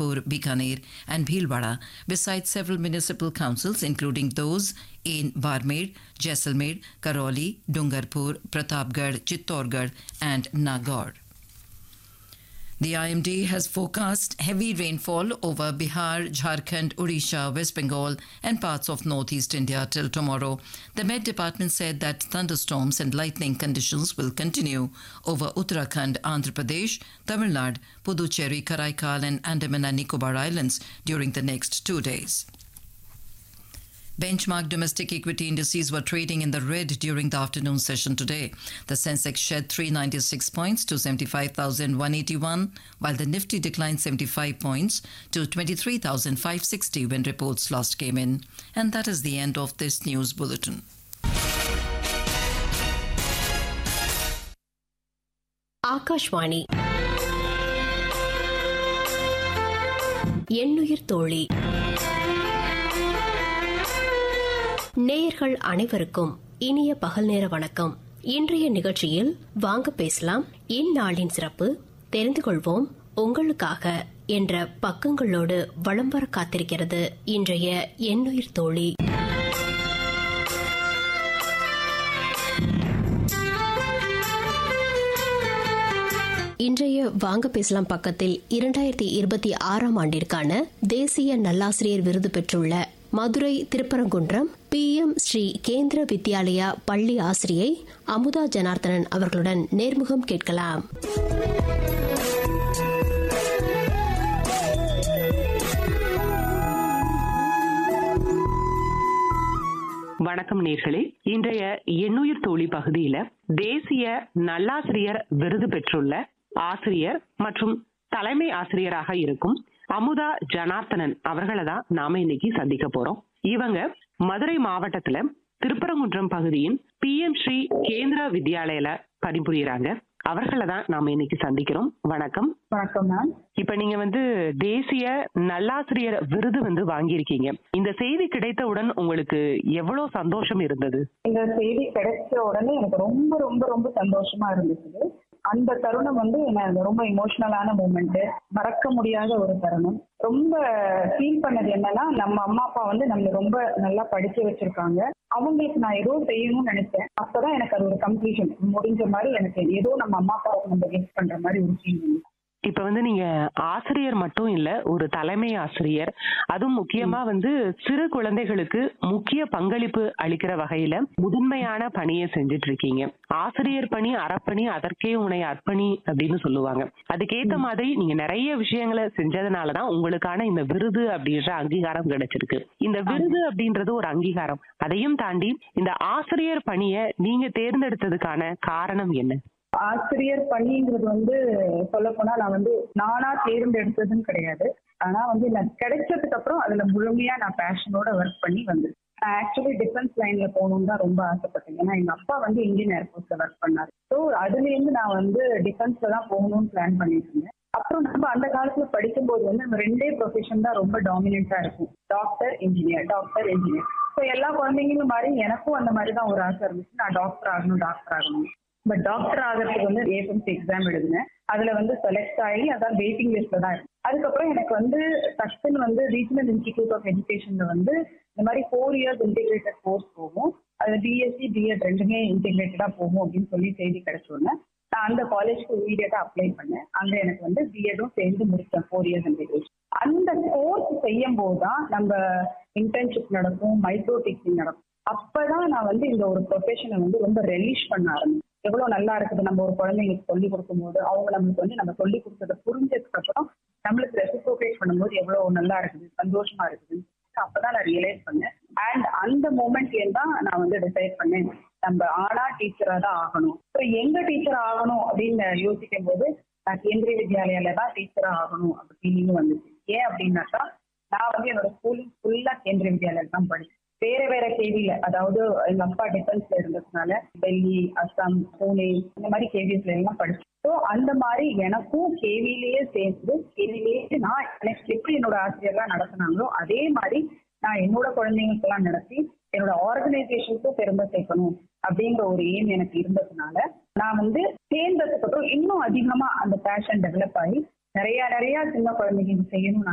Udaipur, Bikaner, and Bhilwara, besides several municipal councils, including those in Barmer, Jaisalmer, Karoli, Dungarpur, Pratapgarh, Chittorgarh, and Nagaur. The IMD has forecast heavy rainfall over Bihar, Jharkhand, Odisha, West Bengal, and parts of northeast India till tomorrow. The Met Department said that thunderstorms and lightning conditions will continue over Uttarakhand, Andhra Pradesh, Tamil Nadu, Puducherry, Karaikal, and Andaman and Nicobar Islands during the next two days. Benchmark domestic equity indices were trading in the red during the afternoon session today. The Sensex shed 396 points to 75,181, while the Nifty declined 75 points to 23,560 when reports last came in. And that is the end of this news bulletin. Akashvani எண்ணுயிர் தோழி நேயர்கள் அனைவருக்கும் இனிய பகல் நேர வணக்கம் இன்றைய நிகழ்ச்சியில் வாங்க பேசலாம் இந்நாளின் சிறப்பு தெரிந்து கொள்வோம் உங்களுக்காக என்ற பக்கங்களோடு வலம் வர காத்திருக்கிறது இன்றைய எண்ணுயிர் தோழி இன்றைய வாங்க பேசலாம் பக்கத்தில் இரண்டாயிரத்தி இருபத்தி ஆறாம் ஆண்டிற்கான தேசிய நல்லாசிரியர் விருது பெற்றுள்ள மதுரை திருப்பரங்குன்றம் பி எம் ஸ்ரீ கேந்திர வித்யாலயா பள்ளி ஆசிரியை அமுதா ஜனார்த்தனன் அவர்களுடன் நேர்முகம் கேட்கலாம் வணக்கம் நேர்களே இன்றைய எண்ணுயிர் தோழி பகுதியில தேசிய நல்லாசிரியர் விருது பெற்றுள்ள ஆசிரியர் மற்றும் தலைமை ஆசிரியராக இருக்கும் அமுதா ஜனார்த்தனன் அவர்களை தான் நாம இன்னைக்கு சந்திக்க போறோம் இவங்க மதுரை மாவட்டத்துல திருப்பரங்குன்றம் பகுதியின் பி எம் ஸ்ரீ கேந்திர வித்யாலயில பணிபுரியறாங்க அவர்களை தான் நாம இன்னைக்கு சந்திக்கிறோம் வணக்கம் வணக்கம் மேம் இப்ப நீங்க வந்து தேசிய நல்லாசிரியர் விருது வந்து வாங்கியிருக்கீங்க இந்த செய்தி கிடைத்தவுடன் உங்களுக்கு எவ்வளவு சந்தோஷம் இருந்தது இந்த செய்தி கிடைச்ச உடனே எனக்கு ரொம்ப ரொம்ப ரொம்ப சந்தோஷமா இருந்துச்சு அந்த தருணம் வந்து எனக்கு ரொம்ப இமோஷனலான மூமெண்ட் மறக்க முடியாத ஒரு தருணம் ரொம்ப ஃபீல் பண்ணது என்னன்னா நம்ம அம்மா அப்பா வந்து நம்மள ரொம்ப நல்லா படிக்க வச்சிருக்காங்க அவங்களுக்கு நான் ஏதோ செய்யணும்னு நினைச்சேன் அப்பதான் எனக்கு அது ஒரு கம்ப்ளீஷன் முடிஞ்ச மாதிரி எனக்கு ஏதோ நம்ம அம்மா அப்பாவுக்கு நம்ம கிஃப்ட் பண்ற மாதிரி ஒரு ஃபீல் இப்ப வந்து நீங்க ஆசிரியர் மட்டும் இல்ல ஒரு தலைமை ஆசிரியர் அதுவும் முக்கியமா வந்து சிறு குழந்தைகளுக்கு முக்கிய பங்களிப்பு அளிக்கிற வகையில முதன்மையான பணியை செஞ்சுட்டு இருக்கீங்க ஆசிரியர் பணி அறப்பணி அதற்கே உன்னை அர்ப்பணி அப்படின்னு சொல்லுவாங்க அதுக்கேத்த மாதிரி நீங்க நிறைய விஷயங்களை செஞ்சதுனாலதான் உங்களுக்கான இந்த விருது அப்படின்ற அங்கீகாரம் கிடைச்சிருக்கு இந்த விருது அப்படின்றது ஒரு அங்கீகாரம் அதையும் தாண்டி இந்த ஆசிரியர் பணியை நீங்க தேர்ந்தெடுத்ததுக்கான காரணம் என்ன ஆசிரியர் பணிங்கிறது வந்து சொல்ல போனா நான் வந்து நானா தேர்ந்தெடுத்ததுன்னு கிடையாது ஆனா வந்து நான் கிடைச்சதுக்கு அப்புறம் அதுல முழுமையா நான் பேஷனோட ஒர்க் பண்ணி வந்து நான் ஆக்சுவலி டிஃபென்ஸ் லைன்ல போகணும்னு தான் ரொம்ப ஆசைப்பட்டேன் ஏன்னா எங்க அப்பா வந்து இந்தியன் ஏர்போர்ட்ல ஒர்க் பண்ணாரு ஸோ அதுல இருந்து நான் வந்து டிஃபென்ஸ்ல தான் போகணும்னு பிளான் பண்ணிட்டு இருந்தேன் அப்புறம் நம்ம அந்த காலத்துல படிக்கும்போது வந்து நம்ம ரெண்டே ப்ரொஃபஷன் தான் ரொம்ப டாமினண்டா இருக்கும் doctor engineer doctor engineer so எல்லா குழந்தைங்களும் மாதிரி எனக்கும் அந்த மாதிரி தான் ஒரு ஆசை இருந்துச்சு நான் டாக்டர் ஆகணும் டாக்டர் ஆகணும் பட் டாக்டர் ஆகிறதுக்கு வந்து ஏஎஃப்எம்சி எக்ஸாம் எழுதினேன் அதுல வந்து செலக்ட் ஆகி அதான் வெயிட்டிங் லிஸ்ட்ல தான் இருக்கு அதுக்கப்புறம் எனக்கு வந்து டக்குன்னு வந்து ரீஜனல் இன்ஸ்டிடியூட் ஆஃப் எஜுகேஷன்ல வந்து இந்த மாதிரி ஃபோர் இயர்ஸ் இன்டிகிரேட்டட் கோர்ஸ் போகும் அது பிஎஸ்சி பிஎட் ரெண்டுமே இன்டிகிரேட்டடா போகும் அப்படின்னு சொல்லி செய்தி கிடைச்சோன்னே நான் அந்த காலேஜ்க்கு இமீடியட்டா அப்ளை பண்ணேன் அங்க எனக்கு வந்து பிஎடும் சேர்ந்து முடிச்சேன் ஃபோர் இயர்ஸ் இன்டிகிரேஷன் அந்த கோர்ஸ் செய்யும் போது தான் நம்ம இன்டர்ன்ஷிப் நடக்கும் மைக்ரோ டீச்சிங் நடக்கும் அப்பதான் நான் வந்து இந்த ஒரு ப்ரொஃபஷனை வந்து ரொம்ப ரெலிஷ் பண்ண ஆரம்பிச்சேன் எவ்வளவு நல்லா இருக்குது நம்ம ஒரு குழந்தைங்களுக்கு சொல்லி கொடுக்கும் போது அவங்க நம்மளுக்கு வந்து நம்ம சொல்லி கொடுத்ததை புரிஞ்சதுக்கு அப்புறம் நம்மளுக்கு ரெசிப்ரோகேட் பண்ணும்போது எவ்வளவு நல்லா இருக்குது சந்தோஷமா இருக்குது அப்பதான் நான் ரியலைஸ் பண்ணேன் அண்ட் அந்த மூமெண்ட்ல தான் நான் வந்து டிசைட் பண்ணேன் நம்ம ஆனா டீச்சரா தான் ஆகணும் ஸோ எங்க டீச்சர் ஆகணும் அப்படின்னு யோசிக்கும் போது நான் கேந்திரிய வித்யாலயால தான் டீச்சரா ஆகணும் அப்படின்னு வந்துச்சு ஏன் அப்படின்னாக்கா நான் வந்து என்னோட ஸ்கூலிங் ஃபுல்லா கேந்திரிய வித்யாலயா தான் படிச்சேன் வேற வேற கேவில அதாவது எங்க அப்பா டிஃபென்ஸ்ல இருந்ததுனால டெல்லி அஸ்ஸாம் பூனே இந்த மாதிரி கேவிஸ்ல எல்லாம் படிச்சேன் ஸோ அந்த மாதிரி எனக்கும் கேவிலேயே சேர்ந்து கேவிலேயே நான் எனக்கு எப்படி என்னோட ஆசிரியர்லாம் நடத்தினாங்களோ அதே மாதிரி நான் என்னோட குழந்தைங்களுக்கெல்லாம் நடத்தி என்னோட ஆர்கனைசேஷனுக்கும் பெருமை சேர்க்கணும் அப்படிங்கிற ஒரு எய்ம் எனக்கு இருந்ததுனால நான் வந்து சேர்ந்ததுக்கு அப்புறம் இன்னும் அதிகமா அந்த பேஷன் டெவலப் ஆகி நிறைய நிறைய சின்ன குழந்தைங்களுக்கு செய்யணும்